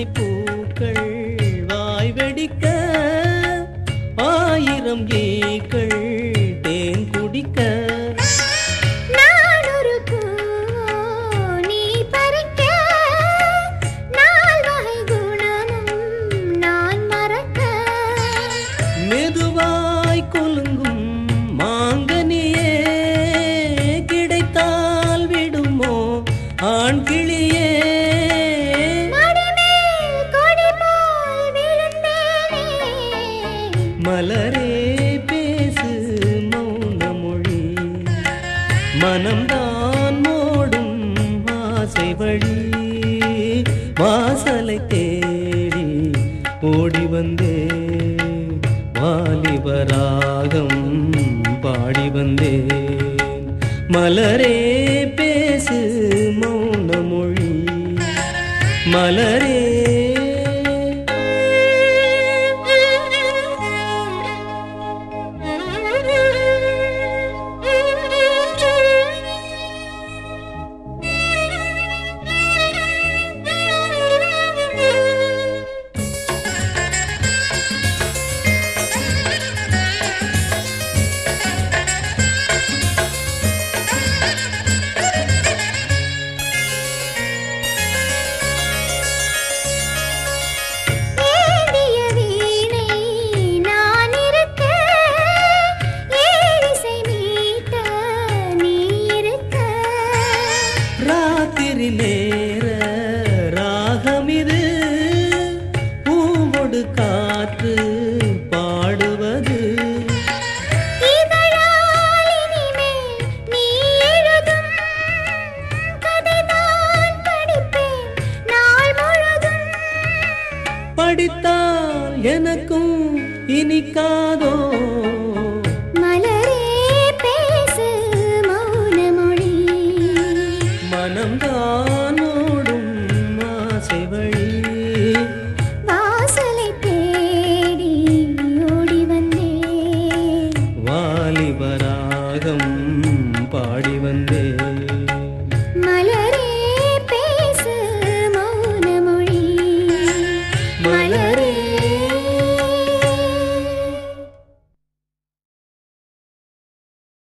இத்தனை பூக்கள் வாய் வெடிக்க ஆயிரம் ஈக்கள் தேன் குடிக்க நான் ஒரு பூ நீ பறிக்க நால் வகை குணமும் நான் மறக்க மெதுவாய் கொலுங்கும் மாங்கனியே கிடைத்தால் விடுமோ ஆண் கிளியே மடிமேல் கொடி போல் விழுந்தேனே மலரே பேசு மௌன மொழி மனம்தான் மோடும் ஆசை வழி வாசலை தேடி ஓடி வந்தே வாலிபராகம் பாடி வந்தேன் மலரே பேசு மௌன மொழி மலரே ஏந்திய வீணை நான் இருக்க ஏழிசை மீட்ட நீ இருக்க ராத்திரி நேர ராகமிது பூவொடு காற்று பாடுவது இதழால் இனிமேல் நீ எழுதும் கதைதான் படிப்பேன் நாள் முழுதும் படித்தால் எனக்கும் இனிக்காதோ மலரே பேசு மௌன மொழி மனம்தான் ஓடும் ஆசை வழி